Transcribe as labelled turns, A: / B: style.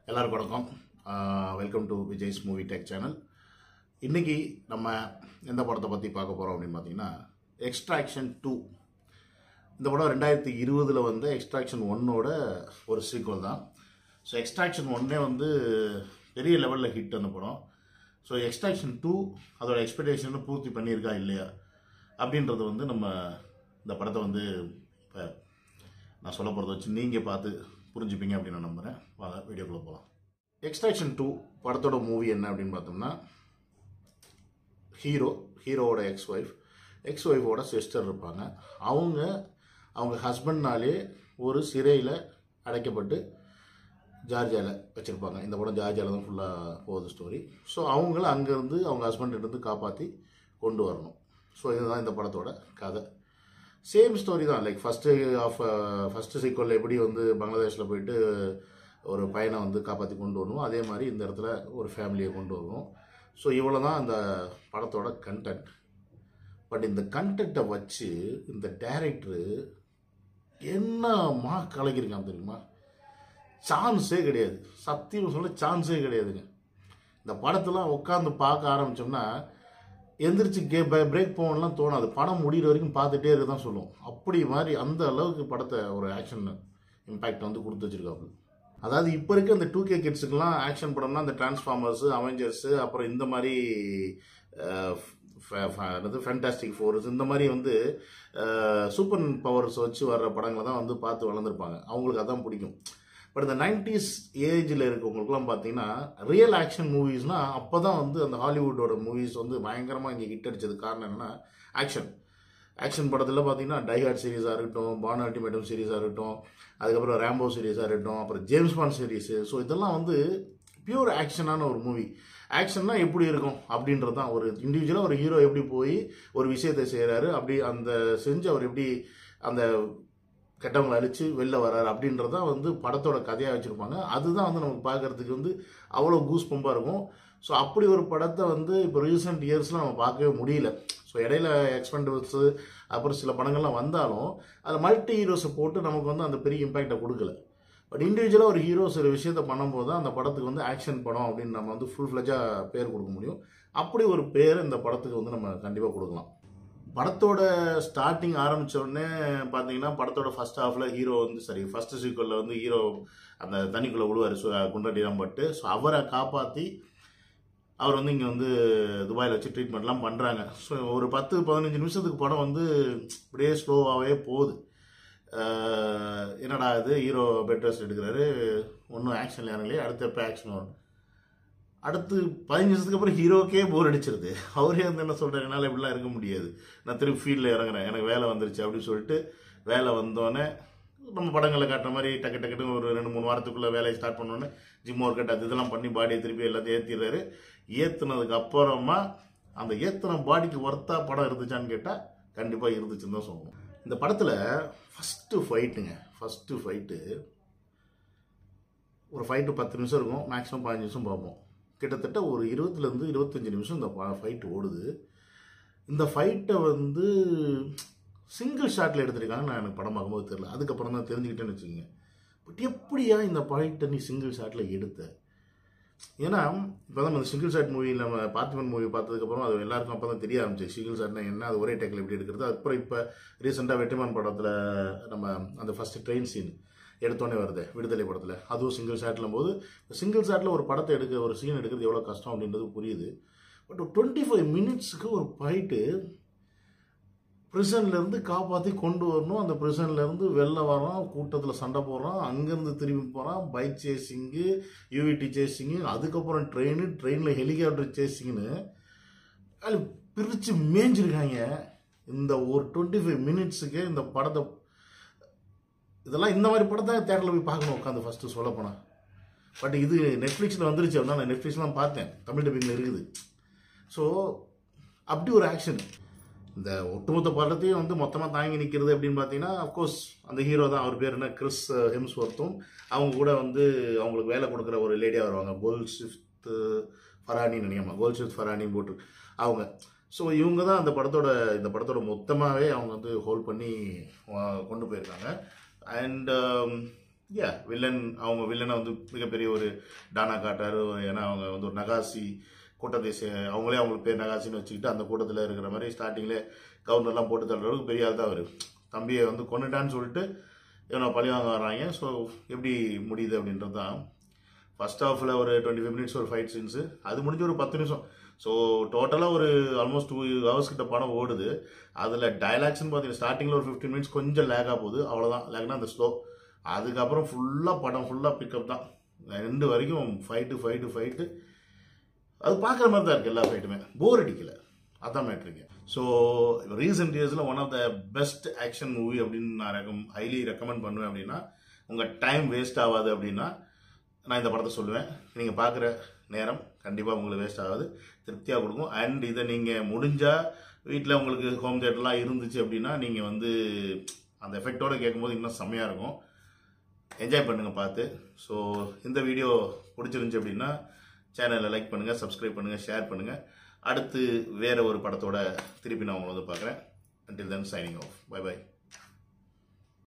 A: எல்லாருக்கும் வணக்கம் welcome to Vijay's movie tech channel இன்னைக்கு நம்ம எந்த படத்தை பற்றி பார்க்க போகிறோம் அப்படின்னு பார்த்தீங்கன்னா எக்ஸ்ட்ராக்ஷன் டூ இந்த படம் ரெண்டாயிரத்தி இருபதில் வந்து எக்ஸ்ட்ராக்ஷன் ஒன்னோட ஒரு சீக்வல் தான் ஸோ எக்ஸ்ட்ராக்ஷன் ஒன்னே வந்து பெரிய லெவலில் ஹிட் அந்த படம் ஸோ எக்ஸ்ட்ராக்ஷன் டூ அதோட எக்ஸ்பெக்டேஷனை பூர்த்தி பண்ணியிருக்கா இல்லையா அப்படின்றது வந்து நம்ம இந்த படத்தை வந்து இப்போ நான் சொல்ல போகிறத வச்சு நீங்கள் பார்த்து புரிஞ்சுப்பீங்க அப்படின்னு நான் நம்புகிறேன் வாங்க வீடியோக்குள்ளே போகலாம் எக்ஸ்ட்ராக்ஷன் டூ படத்தோட மூவி என்ன அப்படின்னு பார்த்தோம்னா ஹீரோ ஹீரோவோட எக்ஸ் ஒய்ஃப் எக்ஸ் ஒய்ஃபோட சிஸ்டர் இருப்பாங்க அவங்க அவங்க ஹஸ்பண்ட்னாலே ஒரு சிறையில் அடைக்கப்பட்டு ஜார்ஜியாவில் வச்சுருப்பாங்க இந்த படம் ஜார்ஜியாவில் தான் ஃபுல்லாக போகுது ஸ்டோரி ஸோ அவங்கள அங்கேருந்து அவங்க ஹஸ்பண்ட்கிட்டருந்து காப்பாற்றி கொண்டு வரணும் ஸோ இதுதான் இந்த படத்தோட கதை சேம் ஸ்டோரி தான் லைக் ஃபஸ்ட்டு ஆஃப் ஃபஸ்ட்டு சீக்வலில் எப்படி வந்து பங்களாதேஷில் போயிட்டு ஒரு பையனை வந்து காப்பாற்றி கொண்டு வரணும் அதே மாதிரி இந்த இடத்துல ஒரு ஃபேமிலியை கொண்டு வரணும் ஸோ இவ்வளோ தான் அந்த படத்தோட கண்டென்ட் பட் இந்த கண்டென்ட்டை வச்சு இந்த டைரக்டரு என்னமா கலக்கிருக்கான் தெரியுமா சான்ஸே கிடையாது சத்தியம் சொல்ல சான்ஸே கிடையாதுங்க இந்த படத்தெல்லாம் உட்காந்து பார்க்க ஆரம்பித்தோம்னா எந்திரிச்சு கே பிரேக் போகணும்லாம் தோணாது படம் முடிகிற வரைக்கும் பார்த்துட்டே இருக்க தான் சொல்லுவோம் அப்படி மாதிரி அந்த அளவுக்கு படத்தை ஒரு ஆக்ஷன் இம்பேக்ட் வந்து கொடுத்து வச்சிருக்காப்புல அதாவது இப்போ இருக்க இந்த டூ கே கிட்ஸுக்கெல்லாம் ஆக்ஷன் படம்னா இந்த டிரான்ஸ்ஃபார்மர்ஸு அவெஞ்சர்ஸு அப்புறம் இந்த மாதிரி என்னது ஃபேண்டாஸ்டிக் ஃபோர்ஸ் இந்த மாதிரி வந்து சூப்பர் பவர்ஸ் வச்சு வர்ற படங்களை தான் வந்து பார்த்து வளர்ந்துருப்பாங்க அவங்களுக்கு அதான் பிடிக்கும் பட் இந்த நைன்டிஸ் ஏஜில் இருக்கவங்களுக்குலாம் பார்த்தீங்கன்னா ரியல் ஆக்ஷன் மூவிஸ்னால் அப்போ தான் வந்து அந்த ஹாலிவுட்டோட மூவிஸ் வந்து பயங்கரமாக இங்கே ஹிட் அடிச்சது காரணம் என்னென்னா ஆக்ஷன் ஆக்ஷன் படத்தில் பார்த்தீங்கன்னா டைஹார்ட் சீரீஸாக இருக்கட்டும் பான் அல்டிமேட்டம் சீரீஸாக இருக்கட்டும் அதுக்கப்புறம் ரேம்போ சீரீஸாக இருக்கட்டும் அப்புறம் ஜேம்ஸ் பாண்ட் சீரீஸு ஸோ இதெல்லாம் வந்து பியூர் ஆக்ஷனான ஒரு மூவி ஆக்ஷன்னா எப்படி இருக்கும் அப்படின்றது தான் ஒரு இண்டிவிஜுவலாக ஒரு ஹீரோ எப்படி போய் ஒரு விஷயத்தை செய்கிறாரு அப்படி அந்த செஞ்சு அவர் எப்படி அந்த கெட்டவங்களை அழித்து வெளில வர்றாரு அப்படின்றது தான் வந்து படத்தோட கதையாக வச்சுருப்பாங்க அதுதான் வந்து நமக்கு பார்க்குறதுக்கு வந்து அவ்வளோ கூஸ் பம்பாக இருக்கும் ஸோ அப்படி ஒரு படத்தை வந்து இப்போ ரீசெண்ட் இயர்ஸில் நம்ம பார்க்கவே முடியல ஸோ இடையில எக்ஸ்பெண்டிபிள்ஸு அப்புறம் சில படங்கள்லாம் வந்தாலும் அதில் மல்டி ஹீரோஸை போட்டு நமக்கு வந்து அந்த பெரிய இம்பேக்டை கொடுக்கல பட் இண்டிவிஜுவலாக ஒரு ஹீரோ சில விஷயத்தை பண்ணும்போது தான் அந்த படத்துக்கு வந்து ஆக்ஷன் படம் அப்படின்னு நம்ம வந்து ஃபுல் ஃப்ளெஜாக பேர் கொடுக்க முடியும் அப்படி ஒரு பேர் இந்த படத்துக்கு வந்து நம்ம கண்டிப்பாக கொடுக்கலாம் படத்தோட ஸ்டார்டிங் ஆரம்பித்த உடனே பார்த்தீங்கன்னா படத்தோட ஃபர்ஸ்ட் ஹாஃபில் ஹீரோ வந்து சரி ஃபர்ஸ்ட் சீக்வலில் வந்து ஹீரோ அந்த தண்ணிக்குள்ளே விழுவார் குண்டடிலாம் பட்டு ஸோ அவரை காப்பாற்றி அவர் வந்து இங்கே வந்து துபாயில் வச்சு ட்ரீட்மெண்ட்லாம் பண்ணுறாங்க ஸோ ஒரு பத்து பதினஞ்சு நிமிஷத்துக்கு படம் வந்து இப்படியே ஸ்லோவாகவே போகுது என்னடா இது ஹீரோ பெட் ரெஸ்ட் எடுக்கிறாரு ஒன்றும் ஆக்ஷன் இறங்கலையே அடுத்த எப்போ ஆக்ஷன் வரும் அடுத்து பதினஞ்சு நிமிஷத்துக்கு அப்புறம் ஹீரோக்கே போர் அடிச்சிருது அவரே வந்து என்ன சொல்கிறாரு என்னால் இப்படிலாம் இருக்க முடியாது நான் திரும்பி ஃபீல்டில் இறங்குறேன் எனக்கு வேலை வந்துருச்சு அப்படின்னு சொல்லிட்டு வேலை வந்தோடனே நம்ம படங்களில் காட்டுற மாதிரி டக்கு டக்குன்னு ஒரு ரெண்டு மூணு வாரத்துக்குள்ளே வேலையை ஸ்டார்ட் பண்ணோன்னே ஜிம் ஒர்க் அவுட் அது இதெல்லாம் பண்ணி பாடியை திருப்பி எல்லாத்தையும் ஏற்றிடுறாரு ஏற்றுனதுக்கு அப்புறமா அந்த ஏற்றின பாடிக்கு ஒர்த்தா படம் இருந்துச்சான்னு கேட்டால் கண்டிப்பாக இருந்துச்சுன்னு தான் சொல்லணும் இந்த படத்தில் ஃபஸ்ட்டு ஃபைட்டுங்க ஃபஸ்ட்டு ஃபைட்டு ஒரு ஃபைட்டு பத்து நிமிஷம் இருக்கும் மேக்ஸிமம் பதினஞ்சு நிமிஷம் பார்ப்போம் கிட்டத்தட்ட ஒரு இருபத்துலேருந்து இருபத்தஞ்சி நிமிஷம் இந்த ஃபைட் ஓடுது இந்த ஃபைட்டை வந்து சிங்கிள் ஷாட்டில் எடுத்திருக்காங்க நான் எனக்கு படம் பார்க்கும்போது தெரில அதுக்கப்புறம் தான் தெரிஞ்சுக்கிட்டேன்னு வச்சுக்கோங்க பட் எப்படியா இந்த ஃபைட்டை நீ சிங்கிள் ஷாட்டில் எடுத்த ஏன்னா இப்போ தான் அந்த சிங்கிள் ஷாட் மூவி நம்ம பார்த்திபன் மூவி பார்த்ததுக்கப்புறம் அது எல்லாருக்கும் அப்போ தான் தெரிய ஆரம்பிச்சு சிங்கிள் ஷாட்னா என்ன அது ஒரே டேக்கில் எப்படி எடுக்கிறது அப்புறம் இப்போ ரீசெண்டாக வெற்றிமான் படத்தில் நம்ம அந்த ஃபஸ்ட்டு ட்ரெயின் சீன் எடுத்தோடனே வருது விடுதலை படத்தில் அதுவும் சிங்கிள் ஷாட்டில் போது சிங்கிள் ஷாட்டில் ஒரு படத்தை எடுக்க ஒரு சீன் எடுக்கிறது எவ்வளோ கஷ்டம் அப்படின்றது புரியுது பட் ஒரு டுவெண்ட்டி ஃபைவ் மினிட்ஸுக்கு ஒரு ஃபைட்டு ப்ரிசன்லேருந்து காப்பாற்றி கொண்டு வரணும் அந்த ப்ரிசன்லேருந்து வெளில வரான் கூட்டத்தில் சண்டை போடுறான் அங்கேருந்து திரும்பி போகிறான் பைக் சேசிங்கு யூவிடி சேசிங்கு அதுக்கப்புறம் ட்ரெயின் ட்ரெயினில் ஹெலிகாப்டர் சேசிங்னு அது பிரித்து மேய்ஞ்சிருக்காங்க இந்த ஒரு டுவெண்ட்டி ஃபைவ் மினிட்ஸுக்கு இந்த படத்தை இதெல்லாம் இந்த மாதிரி படத்தை தேட்டரில் போய் பார்க்கணும் உட்காந்து ஃபஸ்ட்டு சொல்ல போனால் பட் இது நெட்ஃப்ளிக்ஸில் வந்துருச்சு அப்படின்னா நான் நெட்ஃப்ளிக்ஸ்லாம் பார்த்தேன் தமிழ் டப்பிங்கில் இருக்குது ஸோ அப்படி ஒரு ஆக்ஷன் இந்த ஒட்டுமொத்த படத்தையும் வந்து மொத்தமாக தாங்கி நிற்கிறது அப்படின்னு பார்த்தீங்கன்னா அஃப்கோர்ஸ் அந்த ஹீரோ தான் அவர் பேர் என்ன கிறிஸ் ஹெம்ஸ்வர்த்தும் அவங்க கூட வந்து அவங்களுக்கு வேலை கொடுக்குற ஒரு லேடியாக வருவாங்க கோல் ஷிஃப்ட் ஃபரானி நினைக்கமா கோல் ஷிஃப்ட் ஃபரானி போட்டு அவங்க ஸோ இவங்க தான் அந்த படத்தோட இந்த படத்தோட மொத்தமாகவே அவங்க வந்து ஹோல்ட் பண்ணி கொண்டு போயிருக்காங்க அண்ட் யா வில்லன் அவங்க வில்லனை வந்து மிகப்பெரிய ஒரு டானா காட்டாரு ஏன்னா அவங்க வந்து ஒரு நகாசி கூட்டத்தை சே அவங்களே அவங்களுக்கு பேர் நகாசின்னு வச்சுக்கிட்டு அந்த கூட்டத்தில் இருக்கிற மாதிரி ஸ்டார்டிங்கில் கவர்னர்லாம் போட்டு தள்ளுற அளவுக்கு பெரிய ஆள் தான் அவர் தம்பியை வந்து கொண்டுட்டான்னு சொல்லிட்டு இவனை பழி வாங்க வர்றாங்க ஸோ எப்படி முடியுது அப்படின்றது தான் ஃபர்ஸ்ட் ஹாஃபில் ஒரு டுவெண்ட்டி ஃபைவ் மினிட்ஸ் ஒரு ஃபைட் சீன்ஸு அது முடிஞ்சு ஒரு பத்து நிமிஷம் ஸோ டோட்டலாக ஒரு ஆல்மோஸ்ட் டூ ஹவர்ஸ் கிட்ட படம் ஓடுது அதில் டைலாக்ஸ்னு பார்த்தீங்கன்னா ஸ்டார்டிங்கில் ஒரு ஃபிஃப்டீன் மினிட்ஸ் கொஞ்சம் லேகாக போகுது அவ்வளோதான் லேக்னா அந்த ஸ்லோ அதுக்கப்புறம் ஃபுல்லாக படம் ஃபுல்லாக பிக்கப் தான் ரெண்டு வரைக்கும் ஃபைட்டு ஃபைட்டு ஃபைட்டு அது பார்க்குற மாதிரி தான் இருக்குது எல்லா ஃபைட்டுமே போர் அடிக்கல அதான் மேட்ருங்க ஸோ ரீசெண்ட் இயர்ஸில் one of the best action movie அப்படின்னு நான் ரெக்கம் ஹைலி ரெக்கமெண்ட் பண்ணுவேன் அப்படின்னா உங்கள் டைம் வேஸ்ட் ஆகாது அப்படின்னா நான் இந்த படத்தை சொல்லுவேன் நீங்கள் பார்க்குற நேரம் கண்டிப்பாக உங்களுக்கு வேஸ்ட் ஆகாது திருப்தியாக கொடுக்கும் அண்ட் இதை நீங்கள் முடிஞ்சால் வீட்டில் உங்களுக்கு ஹோம் தேட்டர்லாம் இருந்துச்சு அப்படின்னா நீங்கள் வந்து அந்த எஃபெக்டோட கேட்கும்போது இன்னும் செம்மையாக இருக்கும் என்ஜாய் பண்ணுங்கள் பார்த்து ஸோ இந்த வீடியோ பிடிச்சிருந்துச்சி அப்படின்னா சேனலை லைக் பண்ணுங்கள் சப்ஸ்கிரைப் பண்ணுங்கள் ஷேர் பண்ணுங்கள் அடுத்து வேறு ஒரு படத்தோட திருப்பி நான் உங்களை வந்து பார்க்குறேன் until then signing off bye by